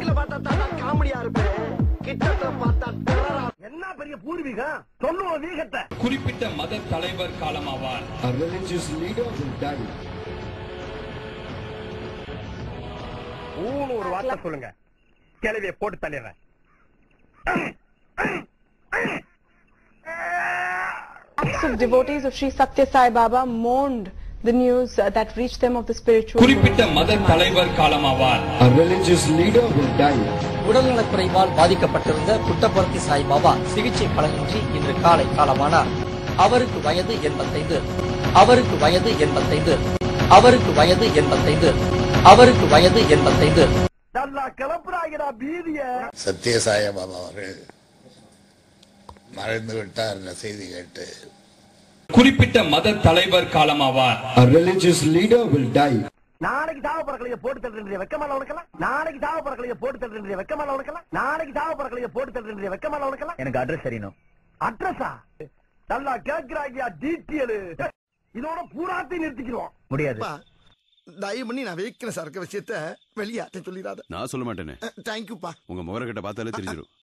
பக்கத்துல பார்த்தா தான் காமெடியா இருப்பேன் கிட்டத்துல பார்த்தா டெரரா என்ன பெரிய பூர்வீகம் சொல்லுவோம் வீகத்தை குறிப்பிட்ட மத தலைவர் காலமாவார் A religious leader will die. ஊன்னு ஒரு வார்த்தை சொல்லுங்க கிளவிய போட்டு தள்ளிடுறேன் Lakhs of devotees of Sri Satya Sai Baba mourned the news uh, that reached them of the spiritual குறிப்பிட்ட Guru's மத demise. தலைவர் காலமாவார் A religious leader will die. உடல்நலக்குறைவால் பாதிக்கப்பட்டிருந்த Puttaparthi Saibaba சிகிச்சை பலனின்றி இன்று காலை காலமானார் அவருக்கு வயது எண்பத்தைந்து அவருக்கு வயது எண்பத்தைந்து அவருக்கு வயது எண்பத்தைந்து அவருக்கு வயது எண்பத்தைந்து நல்லா கிளப்புறாங்கடா பீதிய சத்யசாய பாபா அவர்கள் மறைந்து விட்டார் என்ற செய்தி கேட்டு குறிப்பிட்ட மத தலைவர் காலமாவார் A religious leader will die. நாளைக்கு சாவ பறக்கலைய போட்டு தள்ளுற வெக்கமால உனக்கெல்லாம் நாளைக்கு சாவ பறக்கலைய போட்டு தள்ளுற வெக்கமால உனக்கெல்லாம் நாளைக்கு சாவ பறக்கலைய போட்டு தள்ளுற வெக்கமால உனக்கெல்லாம் எனக்கு அட்ரஸ் தெரியணும் அட்ரஸா நல்லா கேக்குறாங்கயா டீட்டெயில் இதோட பூராத்தையும் நிறுத்திக்கிறோம் முடியாது தயவு பண்ணி நான் வைக்கிற சரக்கு விஷயத்த வெளியாட்ட சொல்லிடாத நான் சொல்ல மாட்டேனே தேங்க்யூப்பா உங்க முகரக்கிட்ட பார்த்தாலே தெரிஞ்சிடும்